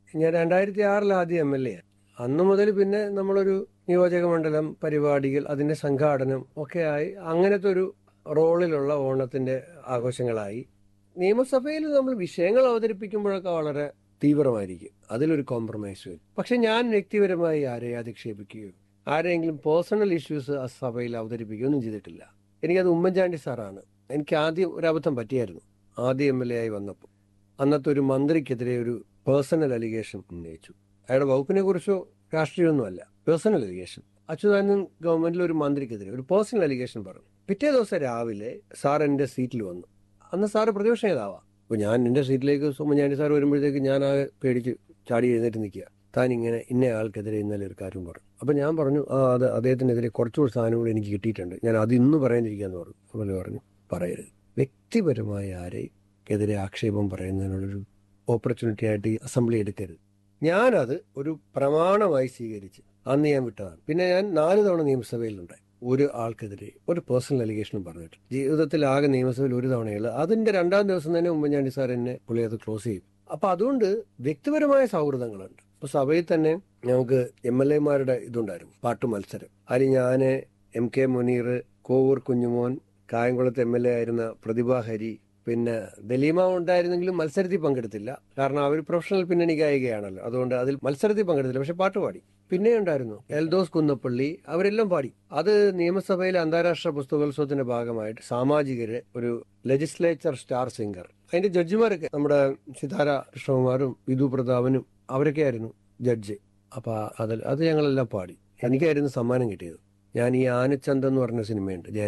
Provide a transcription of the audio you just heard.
ഞാൻ രണ്ടായിരത്തി ആറിൽ ആദ്യം എം എൽ എ അന്ന് മുതൽ പിന്നെ നമ്മളൊരു നിയോജക മണ്ഡലം പരിപാടികൾ അതിന്റെ സംഘാടനം ഒക്കെ ആയി അങ്ങനത്തെ ഒരു റോളിലുള്ള ഓണത്തിന്റെ ആഘോഷങ്ങളായി നിയമസഭയിൽ നമ്മൾ വിഷയങ്ങൾ അവതരിപ്പിക്കുമ്പോഴൊക്കെ വളരെ തീവ്രമായിരിക്കും അതിലൊരു കോംപ്രമൈസ് വരും പക്ഷെ ഞാൻ വ്യക്തിപരമായി ആരെയും അധിക്ഷേപിക്കുകയോ ആരെങ്കിലും പേഴ്സണൽ ഇഷ്യൂസ് ആ സഭയിൽ അവതരിപ്പിക്കുകയോ ഒന്നും ചെയ്തിട്ടില്ല എനിക്കത് ഉമ്മൻചാണ്ടി സാറാണ് എനിക്ക് ആദ്യം ഒരു അബദ്ധം പറ്റിയായിരുന്നു ആദ്യം എം എൽ എ ആയി വന്നപ്പോൾ അന്നത്തെ ഒരു മന്ത്രിക്കെതിരെ ഒരു പേഴ്സണൽ അലിഗേഷൻ ഉന്നയിച്ചു അയാളുടെ വകുപ്പിനെ കുറിച്ചോ രാഷ്ട്രീയമൊന്നുമല്ല പേഴ്സണൽ അലിഗേഷൻ അച്യുതാനന്ദൻ ഗവൺമെന്റിൽ ഒരു മന്ത്രിക്കെതിരെ ഒരു പേഴ്സണൽ അലിഗേഷൻ പറഞ്ഞു പിറ്റേ ദിവസം രാവിലെ സാർ എൻ്റെ സീറ്റിൽ വന്നു അന്ന് സാറ് പ്രതിപക്ഷ നേതാവാ അപ്പോൾ ഞാൻ എൻ്റെ സീറ്റിലേക്ക് ഉമ്മൻചാണ്ടി സാർ വരുമ്പോഴത്തേക്ക് ഞാൻ ആകെ പേടിച്ച് ചാടി എഴുന്നേറ്റ് നിൽക്കുക താൻ ഇങ്ങനെ ഇന്ന ആൾക്കെതിരെ ഇന്നലെ ഒരു കാര്യം പറഞ്ഞു അപ്പം ഞാൻ പറഞ്ഞു ആ അത് അദ്ദേഹത്തിനെതിരെ കുറച്ചുകൂടി സാധനങ്ങൾ എനിക്ക് കിട്ടിയിട്ടുണ്ട് ഞാൻ അത് ഇന്ന് പറയാനിരിക്കാന്ന് പറഞ്ഞു അതുപോലെ പറഞ്ഞു പറയരുത് വ്യക്തിപരമായ ആരെക്കെതിരെ ആക്ഷേപം പറയുന്നതിനുള്ളൊരു ഓപ്പർച്യൂണിറ്റി ആയിട്ട് ഈ അസംബ്ലി എടുക്കരുത് ഞാനത് ഒരു പ്രമാണമായി സ്വീകരിച്ച് അന്ന് ഞാൻ വിട്ടതാണ് പിന്നെ ഞാൻ നാല് തവണ നിയമസഭയിലുണ്ടായി ഒരു ആൾക്കെതിരെ ഒരു പേഴ്സണൽ അലിഗേഷനും പറഞ്ഞിട്ട് ജീവിതത്തിൽ ആകെ നിയമസഭയിൽ ഒരു തവണയുള്ളൂ അതിന്റെ രണ്ടാം ദിവസം തന്നെ ഉമ്മൻചാണ്ടി സാർ എന്നെ പുള്ളി അത് ക്ലോസ് ചെയ്യും അപ്പൊ അതുകൊണ്ട് വ്യക്തിപരമായ സൗഹൃദങ്ങളുണ്ട് ഇപ്പൊ സഭയിൽ തന്നെ ഞങ്ങൾക്ക് എം എൽ എമാരുടെ ഇതുണ്ടായിരുന്നു പാട്ട് മത്സരം അതിൽ ഞാന് എം കെ മുനീർ കോവൂർ കുഞ്ഞുമോൻ കായംകുളത്ത് എം എൽ എ ആയിരുന്ന പ്രതിഭ ഹരി പിന്നെ ദലീമ ഉണ്ടായിരുന്നെങ്കിലും മത്സരത്തിൽ പങ്കെടുത്തില്ല കാരണം അവർ പ്രൊഫഷണൽ പിന്നണി ഗായികയാണല്ലോ അതുകൊണ്ട് അതിൽ മത്സരത്തിൽ പങ്കെടുത്തില്ല പക്ഷെ പാട്ട് പാടി പിന്നെ ഉണ്ടായിരുന്നു എൽദോസ് കുന്നപ്പള്ളി അവരെല്ലാം പാടി അത് നിയമസഭയിലെ അന്താരാഷ്ട്ര പുസ്തകോത്സവത്തിന്റെ ഭാഗമായിട്ട് സാമാജികര് ഒരു ലെജിസ്ലേച്ചർ സ്റ്റാർ സിംഗർ അതിന്റെ ജഡ്ജിമാരൊക്കെ നമ്മുടെ സിതാര കൃഷ്ണകുമാറും വിധു പ്രതാപനും അവരൊക്കെ ആയിരുന്നു ജഡ്ജ് അപ്പൊ അതിൽ അത് ഞങ്ങളെല്ലാം പാടി എനിക്കായിരുന്നു സമ്മാനം കിട്ടിയത് ഞാൻ ഈ ആനച്ചന്ത് എന്ന് പറഞ്ഞ സിനിമയുണ്ട്